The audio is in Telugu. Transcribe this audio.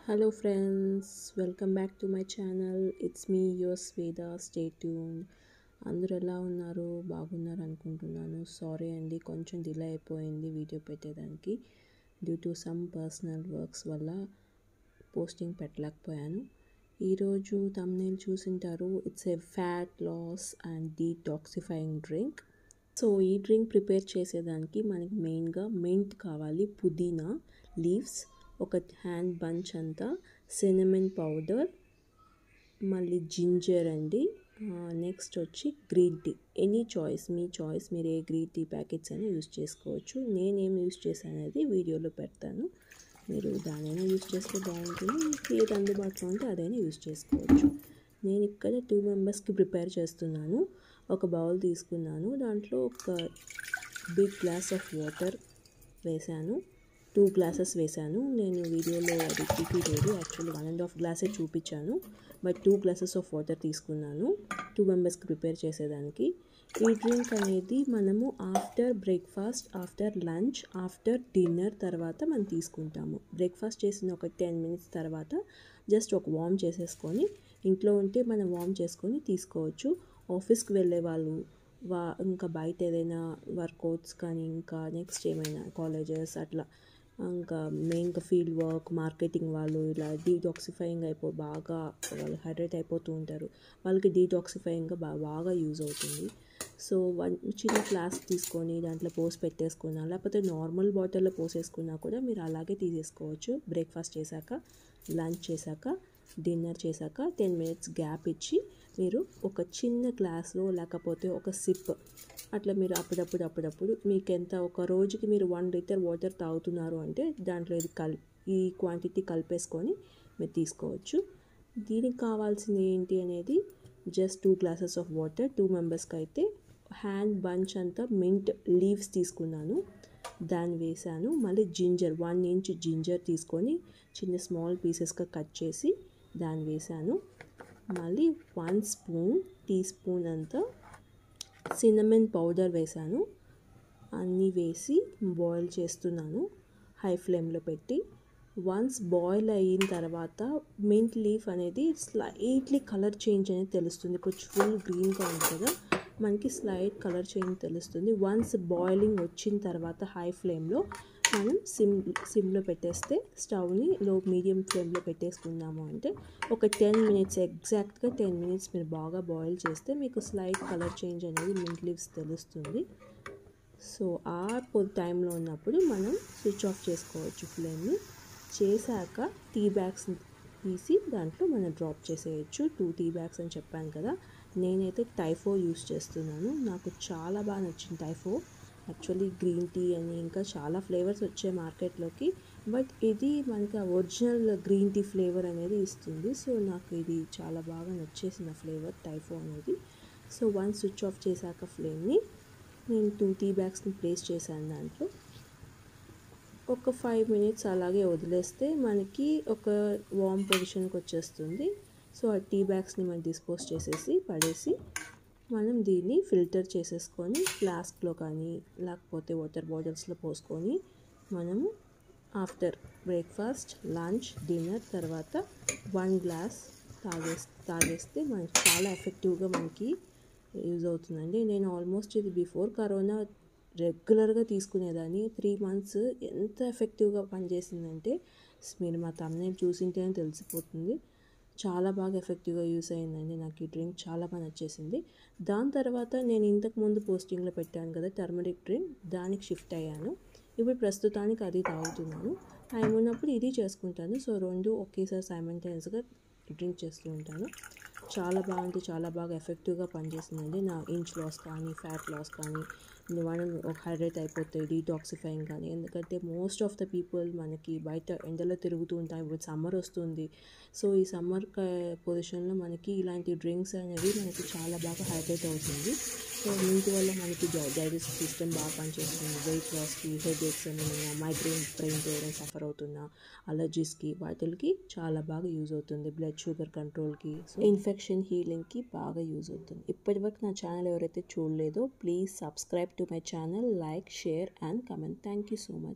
Hello, friends. Welcome back to my channel. It's me, your Sweda. Stay tuned. అందరూ ఎలా ఉన్నారు బాగున్నారు అనుకుంటున్నాను సారీ అండి కొంచెం డిలే అయిపోయింది వీడియో పెట్టేదానికి due to some personal works వల్ల పోస్టింగ్ పెట్టలేకపోయాను ఈరోజు తమ్నేల్ చూసింటారు it's a fat loss and detoxifying drink so ఈ డ్రింక్ ప్రిపేర్ చేసేదానికి మనకి మెయిన్గా మెంట్ కావాలి పుదీనా లీవ్స్ ఒక హ్యాండ్ బంచ్ అంతా సినమన్ పౌడర్ మళ్ళీ జింజర్ అండి నెక్స్ట్ వచ్చి గ్రీన్ టీ ఎనీ చాయిస్ మీ చాయిస్ మీరు ఏ గ్రీన్ టీ ప్యాకెట్స్ అయినా యూస్ చేసుకోవచ్చు నేనేం యూస్ చేశాను అనేది వీడియోలో పెడతాను మీరు దానైనా యూస్ చేస్తే బాగుంటుంది మీకు ఏది అందుబాటులో ఉంటే అదైనా యూస్ చేసుకోవచ్చు నేను ఇక్కడ టూ మెంబర్స్కి ప్రిపేర్ చేస్తున్నాను ఒక బౌల్ తీసుకున్నాను దాంట్లో ఒక బిగ్ గ్లాస్ ఆఫ్ వాటర్ వేసాను టూ గ్లాసెస్ వేసాను నేను వీడియోలో అది చూపించలేదు యాక్చువల్లీ వన్ అండ్ హాఫ్ గ్లాసే చూపించాను but two glasses of water తీసుకున్నాను టూ మెంబర్స్కి ప్రిపేర్ చేసేదానికి ఈ డ్రింక్ అనేది మనము after breakfast after lunch after dinner తర్వాత మనం తీసుకుంటాము బ్రేక్ఫాస్ట్ చేసిన ఒక టెన్ మినిట్స్ తర్వాత జస్ట్ ఒక వామ్ చేసేసుకొని ఇంట్లో ఉంటే మనం వామ్ చేసుకొని తీసుకోవచ్చు ఆఫీస్కి వెళ్ళే వాళ్ళు వా ఇంకా బయట ఏదైనా వర్కౌట్స్ కానీ ఇంకా నెక్స్ట్ ఏమైనా కాలేజెస్ అట్లా ఇంకా మెయిన్గా ఫీల్డ్ వర్క్ మార్కెటింగ్ వాళ్ళు ఇలా డీటాక్సిఫైయింగ్ అయిపో బాగా వాళ్ళు హైడ్రేట్ అయిపోతూ ఉంటారు వాళ్ళకి డీటాక్సిఫైయింగ్గా బాగా బాగా యూజ్ అవుతుంది సో వన్ చిన్న ఫ్లాస్క్ తీసుకొని దాంట్లో పోసి పెట్టేసుకున్నా లేకపోతే నార్మల్ బాటిల్లో పోసేసుకున్నా కూడా మీరు అలాగే తీసేసుకోవచ్చు బ్రేక్ఫాస్ట్ చేశాక లంచ్ చేశాక డిన్నర్ చేశాక టెన్ మినిట్స్ గ్యాప్ ఇచ్చి మీరు ఒక చిన్న గ్లాస్లో లేకపోతే ఒక సిప్ అట్లా మీరు అప్పుడప్పుడు అప్పుడప్పుడు మీకు ఎంత ఒక రోజుకి మీరు వన్ లీటర్ వాటర్ తాగుతున్నారు అంటే దాంట్లో ఇది కల్ ఈ క్వాంటిటీ కలిపేసుకొని మీరు తీసుకోవచ్చు దీనికి కావాల్సింది ఏంటి అనేది just two glasses of water two మెంబర్స్కి అయితే హ్యాండ్ బంచ్ అంతా మింట్ లీవ్స్ తీసుకున్నాను దాన్ని వేసాను మళ్ళీ జింజర్ వన్ ఇంచ్ జింజర్ తీసుకొని చిన్న స్మాల్ పీసెస్గా కట్ చేసి దాన్ని వేసాను మళ్ళీ వన్ స్పూన్ టీ స్పూన్ అంతా సినమన్ పౌడర్ వేసాను అన్నీ వేసి బాయిల్ చేస్తున్నాను హై ఫ్లేమ్లో పెట్టి వన్స్ బాయిల్ అయిన తర్వాత మింట్ లీఫ్ అనేది స్లైట్లీ కలర్ చేంజ్ అనేది తెలుస్తుంది కొంచెం ఫుల్ గ్రీన్గా ఉంది కదా మనకి స్లైట్ కలర్ చేంజ్ తెలుస్తుంది వన్స్ బాయిలింగ్ వచ్చిన తర్వాత హై ఫ్లేమ్లో మనం సిమ్ సిమ్లో పెట్టేస్తే స్టవ్ని లో మీడియం ఫ్లేమ్లో పెట్టేసుకున్నాము అంటే ఒక టెన్ మినిట్స్ ఎగ్జాక్ట్గా టెన్ మినిట్స్ మీరు బాగా బాయిల్ చేస్తే మీకు స్లైట్ కలర్ చేంజ్ అనేది మింట్ లీవ్స్ తెలుస్తుంది సో ఆ టైంలో ఉన్నప్పుడు మనం స్విచ్ ఆఫ్ చేసుకోవచ్చు ఫ్లేమ్ని చేశాక టీ బ్యాగ్స్ తీసి దాంట్లో మనం డ్రాప్ చేసేయచ్చు టూ టీ బ్యాగ్స్ అని చెప్పాను కదా నేనైతే టైఫో యూస్ చేస్తున్నాను నాకు చాలా బాగా నచ్చింది టైఫో యాక్చువల్లీ గ్రీన్ టీ అని ఇంకా చాలా ఫ్లేవర్స్ వచ్చాయి మార్కెట్లోకి బట్ ఇది మనకి ఒరిజినల్ గ్రీన్ టీ ఫ్లేవర్ అనేది ఇస్తుంది సో నాకు ఇది చాలా బాగా నచ్చేసిన ఫ్లేవర్ టైఫో అనేది సో వన్ స్విచ్ ఆఫ్ చేశాక ఫ్లేమ్ని నేను టూ టీ బ్యాగ్స్ని ప్లేస్ చేశాను దాంట్లో ఒక ఫైవ్ మినిట్స్ అలాగే వదిలేస్తే మనకి ఒక వామ్ పొజిషన్కి వచ్చేస్తుంది సో ఆ టీ బ్యాగ్స్ని మనం డిస్పోజ్ చేసేసి పడేసి మనం దీన్ని ఫిల్టర్ చేసేసుకొని ఫ్లాస్క్లో కానీ లేకపోతే వాటర్ బాటిల్స్లో పోసుకొని మనము ఆఫ్టర్ బ్రేక్ఫాస్ట్ లంచ్ డిన్నర్ తర్వాత వన్ గ్లాస్ తాగేస్ తాగేస్తే మనకి చాలా ఎఫెక్టివ్గా మనకి యూజ్ అవుతుందండి నేను ఆల్మోస్ట్ ఇది బిఫోర్ కరోనా రెగ్యులర్గా తీసుకునేదాన్ని త్రీ మంత్స్ ఎంత ఎఫెక్టివ్గా పనిచేసిందంటే మీరు మా తమ్నే చూసింటేనే తెలిసిపోతుంది చాలా బాగా ఎఫెక్టివ్గా యూస్ అయిందండి నాకు ఈ డ్రింక్ చాలా బాగా నచ్చేసింది దాని తర్వాత నేను ఇంతకు ముందు పోస్టింగ్లో పెట్టాను కదా టర్మరిక్ డ్రింక్ దానికి షిఫ్ట్ అయ్యాను ఇప్పుడు ప్రస్తుతానికి అది తాగుతున్నాను టైం ఉన్నప్పుడు ఇది చేసుకుంటాను సో రెండు ఒకేసారి సైమంటైన్స్గా డ్రింక్ చేస్తూ ఉంటాను చాలా బాగుంటే చాలా బాగా ఎఫెక్టివ్గా పనిచేసిందండి నా ఇంచ్ లాస్ కానీ ఫ్యాట్ లాస్ కానీ మనం హైడ్రేట్ అయిపోతే డీటాక్సిఫైయింగ్ కానీ ఎందుకంటే మోస్ట్ ఆఫ్ ద పీపుల్ మనకి బయట ఎండలో తిరుగుతూ ఉంటాం ఇప్పుడు సమ్మర్ వస్తుంది సో ఈ సమ్మర్ పొజిషన్లో మనకి ఇలాంటి డ్రింక్స్ అనేవి మనకి చాలా బాగా హైడ్రేట్ అవుతుంది సో వీటి వల్ల మనకి డైజెస్టివ్ సిస్టమ్ బాగా పనిచేస్తుంది వెయిట్ లాస్కి హెడ్ ఏక్స్ ఏమైనా మైగ్రేన్ బ్రెయిన్ ఏదైనా సఫర్ అవుతున్నా అలర్జీస్కి వాటికి చాలా బాగా యూజ్ అవుతుంది బ్లడ్ షుగర్ కంట్రోల్కి సో ఇన్ఫెక్షన్ హీలింగ్కి బాగా యూజ్ అవుతుంది ఇప్పటివరకు నా ఛానల్ ఎవరైతే చూడలేదో please subscribe to my channel like share and comment thank you so much